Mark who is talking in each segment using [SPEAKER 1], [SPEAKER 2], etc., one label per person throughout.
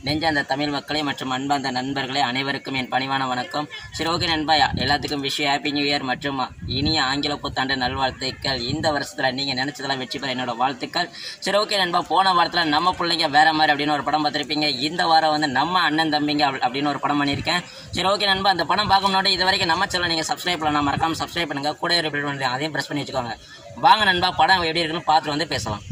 [SPEAKER 1] நெஞ்சார்ந்த தமிழ் மக்களே மற்றும் அன்பார்ந்த நண்பர்களே அனைவருக்கும் என் பணிவான வணக்கம் சரி ஓகே நண்பா எல்லாத்துக்கும் விஷ் ஹாப்பி நியூ இயர் மற்றும் இனிய ஆங்கில புத்தாண்டு நல்வாழ்த்துக்கள் இந்த வருஷத்துல நீங்க நினைச்சதெல்லாம் வெற்றி பெற என்னோட வாழ்த்துக்கள் சரி ஓகே நண்பா போன வாரத்துல நம்ம பிள்ளைங்க வேற மாதிரி அப்படின்னு ஒரு படம் பார்த்திருப்பீங்க இந்த வாரம் வந்து நம்ம அண்ணன் தம்பிங்க அப்படி- அப்படின்னு ஒரு படம் பண்ணியிருக்கேன் சரி ஓகே நண்பா அந்த படம் பார்க்கணும்னு இது வரைக்கும் நம்ம சேனல் நீங்க சப்ஸ்கிரைப் பண்ணலாம் மறக்காம சப்ஸ்கிரைப் பண்ணுங்க கூட ஒரு bell button இருக்கு, அதையும் பிரஸ் பண்ணி வச்சுக்கோங்க வாங்க நண்பா படம் எப்படி இருக்குன்னு பார்த்துட்டு வந்து பேசலாம்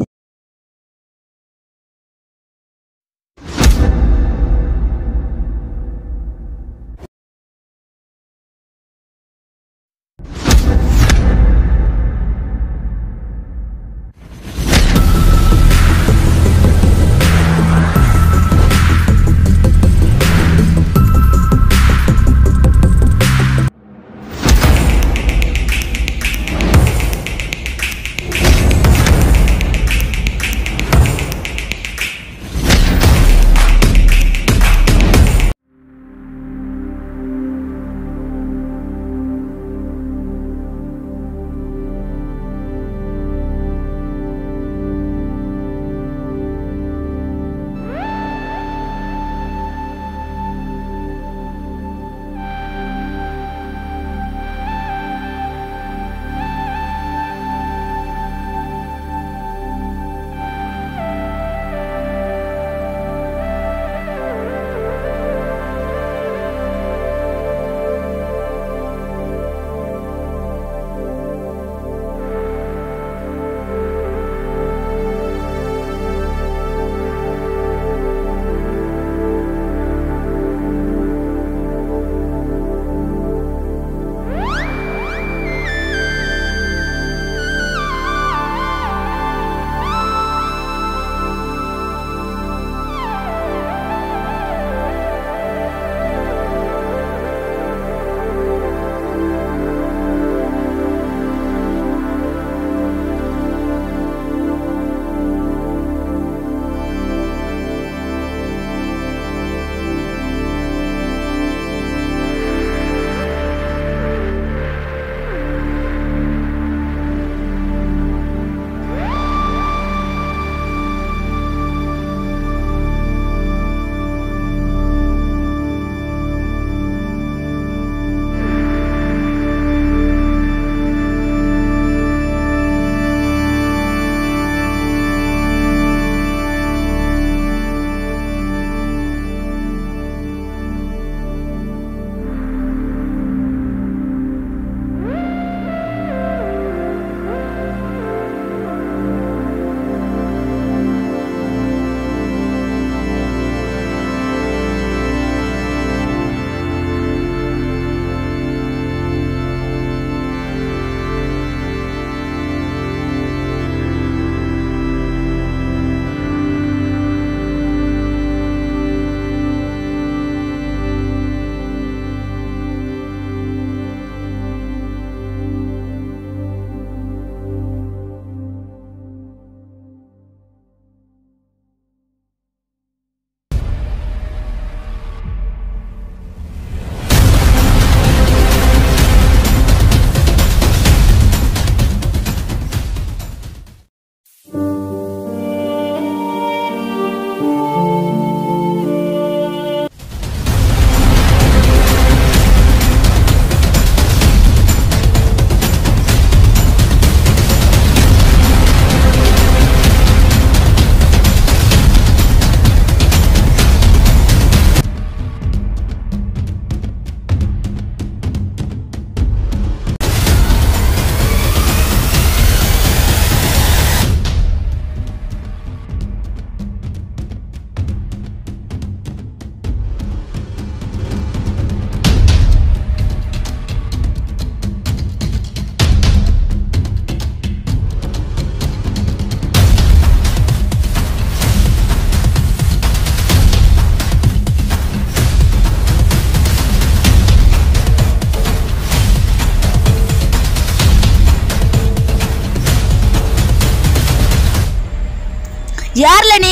[SPEAKER 2] யார்ல நீ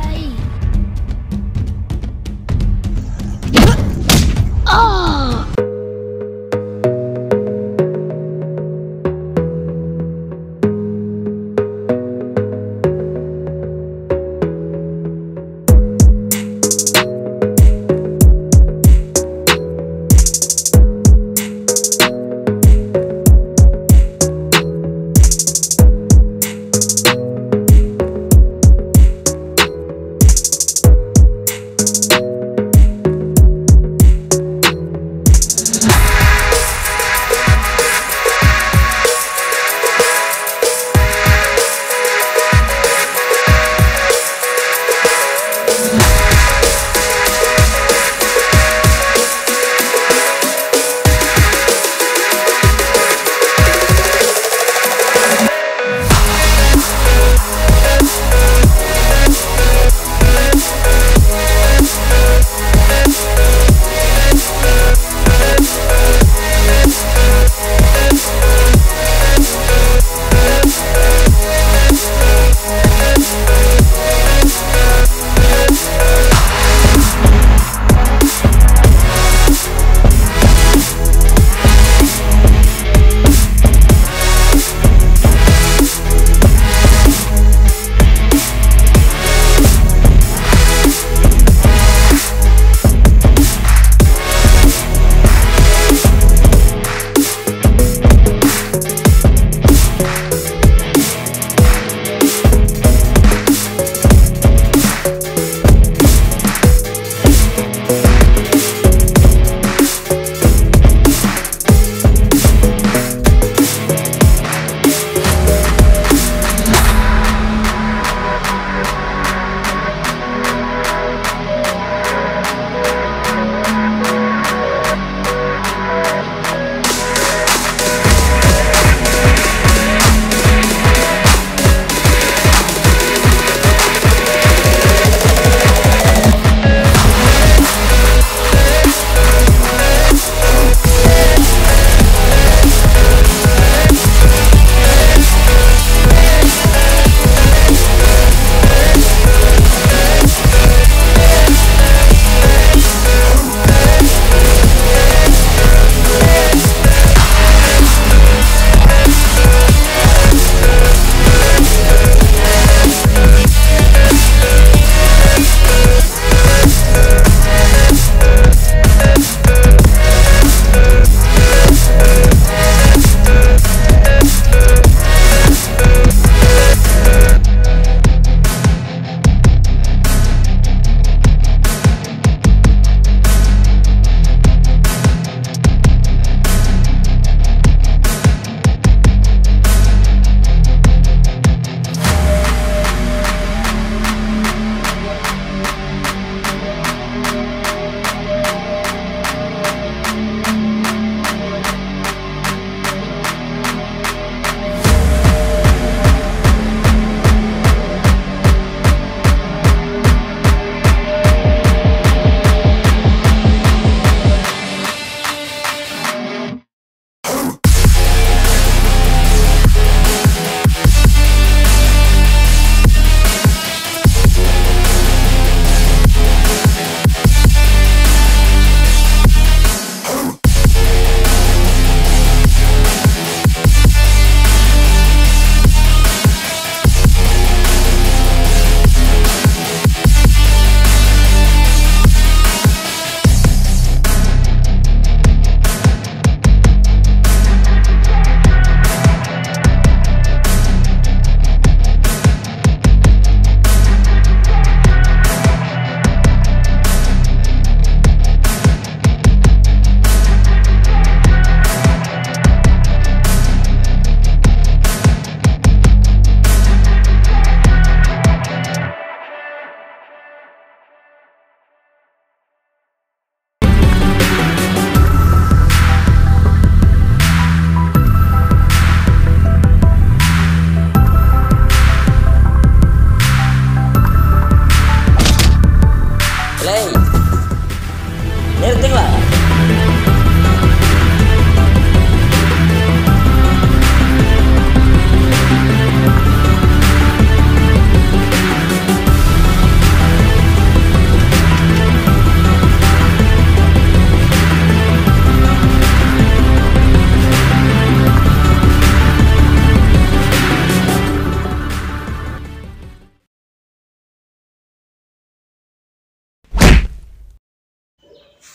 [SPEAKER 2] ஆ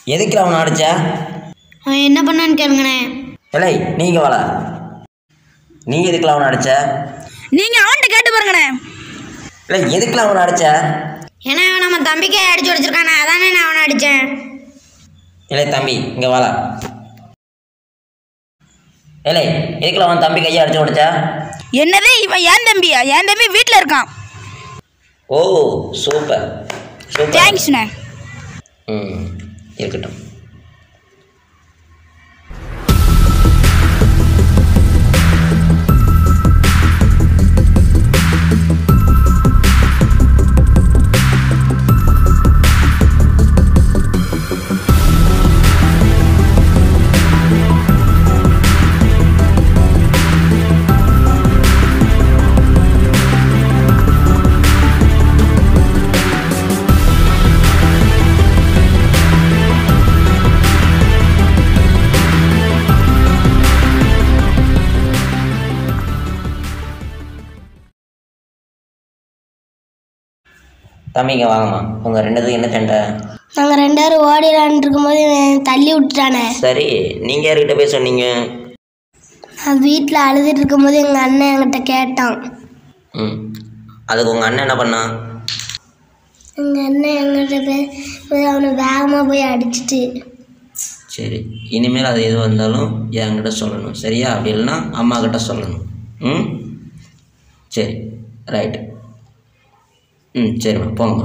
[SPEAKER 1] எதுக்குல அவனை அடிச்ச
[SPEAKER 2] அவன் என்ன பண்ணான்னு கேளுங்கண்ணே
[SPEAKER 1] இல்லை நீங்க வாழ நீ எதுக்குல அவனை அடிச்ச
[SPEAKER 2] நீங்க அவன்கிட்ட கேட்டு பாருங்கண்ணே
[SPEAKER 1] இல்லை எதுக்குல அவனை அடிச்ச
[SPEAKER 2] ஏன்னா அவன் நம்ம தம்பிக்கே அடிச்சு உடச்சிருக்கானே அதானே நான் அவனை அடித்தேன்
[SPEAKER 1] இல்லை தம்பி இங்கே வாழ இல்லை எதுக்குல அவன் தம்பி கையை அடிச்சு உடைச்ச
[SPEAKER 2] என்னது இவன் ஏன் தம்பியா என் தம்பி வீட்டில் இருக்கான்
[SPEAKER 1] ஓ சூப்பர் சூப்பர்
[SPEAKER 2] தேங்க்ஸ்ண்ணே
[SPEAKER 1] ம் இருக்கட்டும் தம்பிங்க வாங்கம்மா உங்கள் ரெண்டுத்துக்கு என்ன சண்டை
[SPEAKER 2] நாங்கள் ரெண்டு பேரும் ஓடிடலான் இருக்கும்போது இவன் தள்ளி விட்டுட்டானே
[SPEAKER 1] சரி நீங்கள் யார்கிட்ட போய் சொன்னீங்க
[SPEAKER 2] நான் வீட்டில் அழுதுட்டு இருக்கும்போது எங்கள் அண்ணன் என்கிட்ட கேட்டான்
[SPEAKER 1] ம் அதுக்கு உங்கள் அண்ணன் என்ன பண்ணான்
[SPEAKER 2] எங்கள் அண்ணன் எங்கிட்ட போய் போய் அவனை வேகமாக போய் அடிச்சிட்டு
[SPEAKER 1] சரி இனிமேல் அது எது வந்தாலும் என்கிட்ட சொல்லணும் சரியா அப்படி இல்லைன்னா அம்மா கிட்ட சொல்லணும் ம் சரி ரைட்டு ம் சரிம்மா போங்கம்மா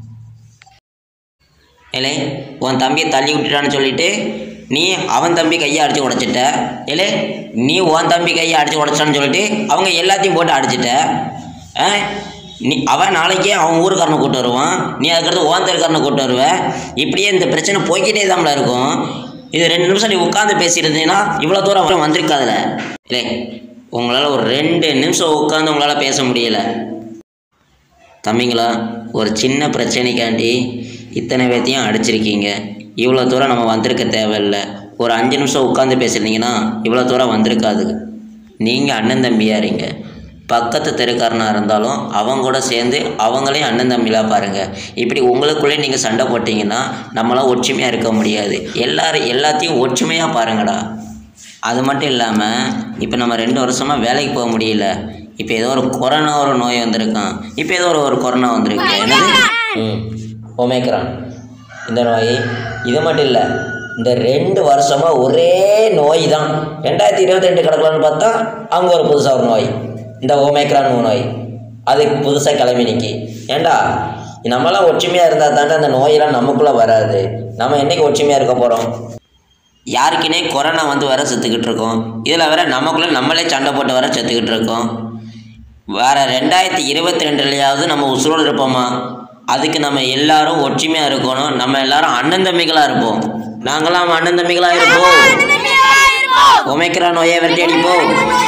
[SPEAKER 1] ஏலே உன் தம்பியை தள்ளி விட்டுட்டான்னு சொல்லிட்டு நீ அவன் தம்பி கையை அடித்து உடைச்சிட்ட ஏலே நீ உன் தம்பி கையை அடித்து உடைச்சான்னு சொல்லிட்டு அவங்க எல்லாத்தையும் போட்டு அடிச்சிட்ட ஆ நீ அவன் நாளைக்கே அவன் ஊருக்காரனை கூட்டு வருவான் நீ அதுக்கடுத்து ஓன் தெருக்காரனை கூட்டு வருவ இப்படியே இந்த பிரச்சனை போய்க்கிட்டே தான்ல இருக்கும் இது ரெண்டு நிமிஷம் நீ உட்காந்து பேசியிருந்தீங்கன்னா இவ்வளோ தூரம் வர வந்திருக்காதுல இல்லை உங்களால் ஒரு ரெண்டு நிமிஷம் உட்காந்து உங்களால் பேச முடியல தம்பிங்களா ஒரு சின்ன பிரச்சனைக்காண்டி இத்தனை பேர்த்தையும் அடிச்சிருக்கீங்க இவ்வளோ தூரம் நம்ம வந்திருக்க தேவையில்ல ஒரு அஞ்சு நிமிஷம் உட்காந்து பேசியிருந்தீங்கன்னா இவ்வளோ தூரம் வந்திருக்காது நீங்கள் அண்ணன் தம்பியாரீங்க பக்கத்து தெருக்காரனாக இருந்தாலும் அவங்க கூட சேர்ந்து அவங்களையும் அண்ணன் தம்பிலாம் பாருங்கள் இப்படி உங்களுக்குள்ளே நீங்கள் சண்டை போட்டிங்கன்னா நம்மளாம் ஒற்றுமையாக இருக்க முடியாது எல்லாரும் எல்லாத்தையும் ஒற்றுமையாக பாருங்கடா அது மட்டும் இல்லாமல் இப்போ நம்ம ரெண்டு வருஷமாக வேலைக்கு போக முடியல இப்போ ஏதோ ஒரு கொரோனா ஒரு நோய் வந்திருக்கான் இப்போ ஏதோ ஒரு ஒரு கொரோனா வந்திருக்கு என்னது ம் ஒமேக்ரான் இந்த நோய் இது மட்டும் இல்லை இந்த ரெண்டு வருஷமாக ஒரே நோய் தான் ரெண்டாயிரத்தி இருபத்தி ரெண்டு கிடக்கலான்னு பார்த்தா அங்கே ஒரு புதுசாக ஒரு நோய் இந்த ஓமேக்ரான் நோய் அது புதுசாக கிளம்பி நிற்கி ஏண்டா நம்மளாம் ஒற்றுமையாக இருந்தால் தாண்டா அந்த நோயெல்லாம் நமக்குள்ளே வராது நம்ம என்னைக்கு ஒற்றுமையாக இருக்க போகிறோம் யாருக்குனே கொரோனா வந்து வர செத்துக்கிட்டு இருக்கோம் இதில் வேற நமக்குள்ளே நம்மளே சண்டை போட்டு வர செத்துக்கிட்டு இருக்கோம் வேற ரெண்டாயிரத்தி இருபத்தி ரெண்டுலையாவது நம்ம உசுரோடு இருப்போமா அதுக்கு நம்ம எல்லாரும் ஒற்றுமையாக இருக்கணும் நம்ம எல்லாரும் அண்ணன் தம்பிகளாக இருப்போம் நாங்களாம் அண்ணன் தம்பிகளாக இருப்போம் ஒமைக்கிறா நோயை விரட்டி அடிப்போம்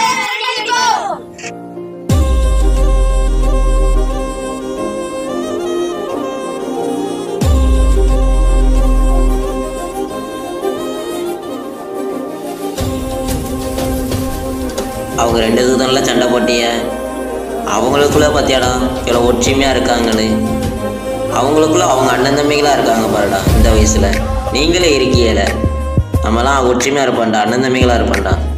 [SPEAKER 1] அவங்க ரெண்டு இதுக்கு தானே சண்டை போட்டிய அவங்களுக்குள்ள பார்த்தியாடா இவ்வளோ ஒற்றுமையாக இருக்காங்கன்னு அவங்களுக்குள்ள அவங்க அண்ணன் தம்பிகளாக இருக்காங்க பாருடா இந்த வயசில் நீங்களே இருக்கீல நம்மலாம் ஒற்றுமையாக இருப்பான்டா அண்ணன் தம்பிகளாக இருப்பான்டா